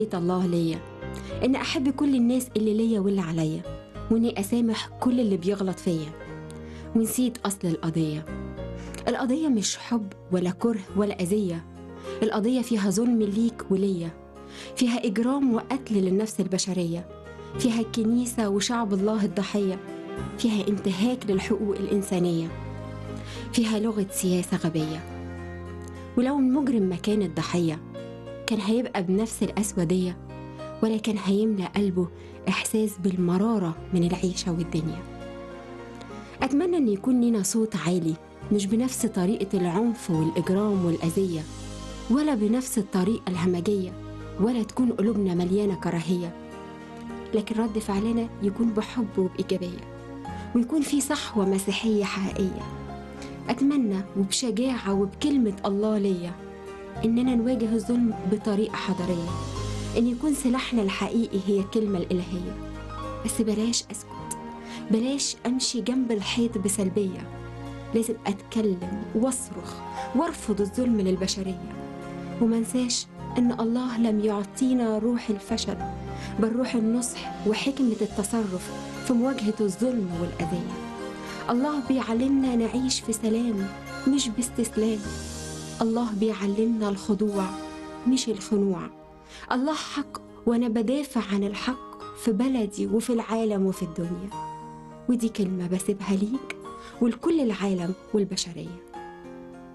الله ليا إن أحب كل الناس اللي ليا واللي عليا وإني أسامح كل اللي بيغلط فيا ونسيت أصل القضية القضية مش حب ولا كره ولا أذية القضية فيها ظلم ليك وليا فيها إجرام وقتل للنفس البشرية فيها الكنيسة وشعب الله الضحية فيها انتهاك للحقوق الإنسانية فيها لغة سياسة غبية ولو المجرم مكان الضحية كان هيبقى بنفس الأسودية ولا كان هيملأ قلبه إحساس بالمرارة من العيشة والدنيا أتمنى أن يكون لنا صوت عالي مش بنفس طريقة العنف والإجرام والأذية ولا بنفس الطريقة الهمجية ولا تكون قلوبنا مليانة كراهية لكن رد فعلنا يكون بحب وبإيجابية ويكون في صحوة مسيحية حقيقية أتمنى وبشجاعة وبكلمة الله ليا إننا نواجه الظلم بطريقة حضارية إن يكون سلاحنا الحقيقي هي الكلمة الإلهية بس بلاش أسكت بلاش أمشي جنب الحيط بسلبية لازم أتكلم وأصرخ وأرفض الظلم للبشرية ومنساش إن الله لم يعطينا روح الفشل بل روح النصح وحكمة التصرف في مواجهة الظلم والأذية الله بيعلمنا نعيش في سلام مش باستسلام الله بيعلمنا الخضوع مش الخنوع الله حق وأنا بدافع عن الحق في بلدي وفي العالم وفي الدنيا ودي كلمة بسيبها ليك ولكل العالم والبشريه